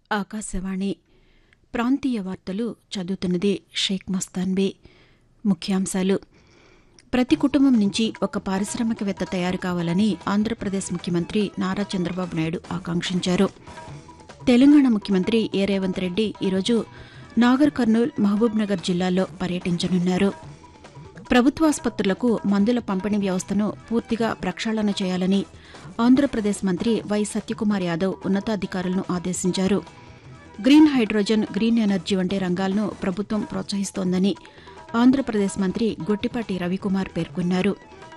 ఆకాశవాణి ప్రాంతీయ వార్తలు చదువుతున్నది షేక్ మస్తాన్బీ ముఖ్యాంశాలు ప్రతి కుటుంబం నుంచి ఒక పారిశ్రామికవేత్త తయారు కావాలని ఆంధ్రప్రదేశ్ ముఖ్యమంత్రి నారా చంద్రబాబు నాయుడు ఆకాంక్షించారు తెలంగాణ ముఖ్యమంత్రి ఏ రేవంత్ రెడ్డి ఈరోజు నాగర్ కర్నూల్ మహబూబ్నగర్ జిల్లాల్లో పర్యటించనున్నారు ప్రభుత్వాసుపత్రులకు మందుల పంపిణీ వ్యవస్థను పూర్తిగా ప్రక్షాళన చేయాలని ఆంధ్రప్రదేశ్ మంత్రి వై సత్యకుమార్ యాదవ్ ఉన్నతాధికారులను ఆదేశించారు గ్రీన్ హైడ్రోజన్ గ్రీన్ ఎనర్జీ వంటి రంగాలను ప్రభుత్వం ప్రోత్సహిస్తోందని ఆంధ్రప్రదేశ్ మంత్రి గొట్టిపాటి రవికుమార్ పేర్కొన్నారు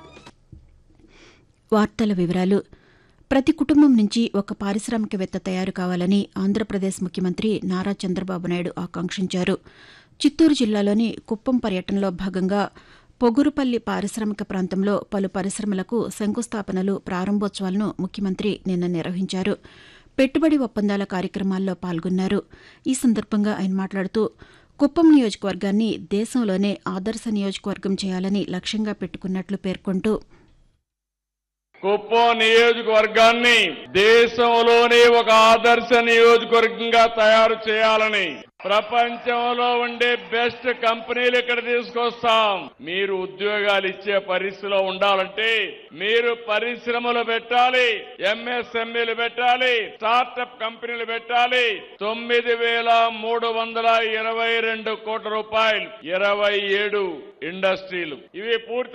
వార్తల వివరాలు ప్రతి కుటుంబం నుంచి ఒక పారిశ్రామికవేత్త తయారు కావాలని ఆంధ్రప్రదేశ్ ముఖ్యమంత్రి నారా చంద్రబాబు నాయుడు ఆకాంక్షించారు చిత్తూరు జిల్లాలోని కుప్పం పర్యటనలో భాగంగా పొగురుపల్లి పారిశ్రామిక ప్రాంతంలో పలు పరిశ్రమలకు శంకుస్థాపనలు ప్రారంభోత్సవాలను ముఖ్యమంత్రి నిన్న నిర్వహించారు పెట్టుబడి ఒప్పందాల కార్యక్రమాల్లో పాల్గొన్నారు ఈ సందర్భంగా ఆయన మాట్లాడుతూ కుప్పం నియోజకవర్గాన్ని దేశంలోనే ఆదర్శ నియోజకవర్గం చేయాలని లక్ష్యంగా పెట్టుకున్నట్లు పేర్కొంటూ కుప్పం నియోజకవర్గాన్ని దేశంలోనే ఒక ఆదర్శ నియోజకవర్గంగా తయారు చేయాలని ప్రపంచంలో ఉండే బెస్ట్ కంపెనీలు ఇక్కడ తీసుకొస్తాం మీరు ఉద్యోగాలు ఇచ్చే పరిస్థితిలో ఉండాలంటే మీరు పరిశ్రమలు పెట్టాలి ఎంఎస్ఎంఈలు పెట్టాలి స్టార్టప్ కంపెనీలు పెట్టాలి తొమ్మిది వేల మూడు వందల ఇరవై రెండు కోట్ల రూపాయలు ఇరవై ఏడు ఇండస్ట్రీలు ఇవి పూర్తి